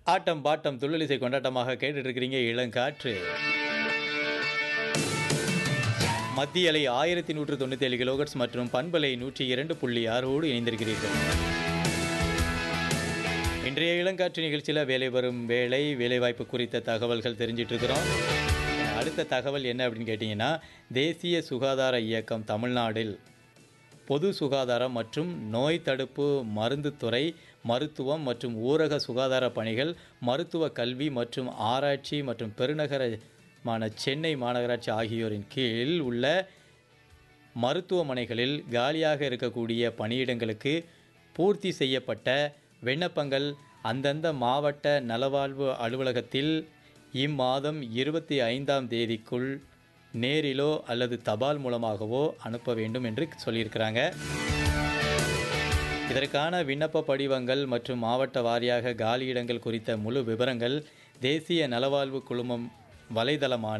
ஆட்டம் bottom துள்ளலிசை கொண்டாட்டமாக கேட்டுட்டு இருக்கிறீங்க இளங்காற்று மத்திய அலை ஆயிரத்தி நூற்று தொண்ணூற்றி ஏழு கிலோகட்ஸ் மற்றும் பண்பலை நூற்றி இரண்டு புள்ளி ஆறோடு இணைந்திருக்கிறீர்கள் இன்றைய இளங்காற்று நிகழ்ச்சியில் வேலை வரும் வேலை வேலைவாய்ப்பு குறித்த தகவல்கள் தெரிஞ்சிட்டு இருக்கிறோம் அடுத்த தகவல் என்ன அப்படின்னு கேட்டிங்கன்னா தேசிய சுகாதார இயக்கம் தமிழ்நாடில் பொது சுகாதாரம் மற்றும் நோய் தடுப்பு மருந்துத்துறை மருத்துவம் மற்றும் ஊரக சுகாதார பணிகள் மருத்துவ கல்வி மற்றும் ஆராய்ச்சி மற்றும் பெருநகரமான சென்னை மாநகராட்சி ஆகியோரின் கீழ் உள்ள மருத்துவமனைகளில் காலியாக இருக்கக்கூடிய பணியிடங்களுக்கு பூர்த்தி செய்யப்பட்ட விண்ணப்பங்கள் அந்தந்த மாவட்ட நலவாழ்வு அலுவலகத்தில் இம்மாதம் இருபத்தி ஐந்தாம் தேதிக்குள் நேரிலோ அல்லது தபால் மூலமாகவோ அனுப்ப வேண்டும் என்று சொல்லியிருக்கிறாங்க இதற்கான விண்ணப்ப படிவங்கள் மற்றும் மாவட்ட வாரியாக காலியிடங்கள் குறித்த முழு விவரங்கள் தேசிய நலவாழ்வு குழுமம் வலைதளமான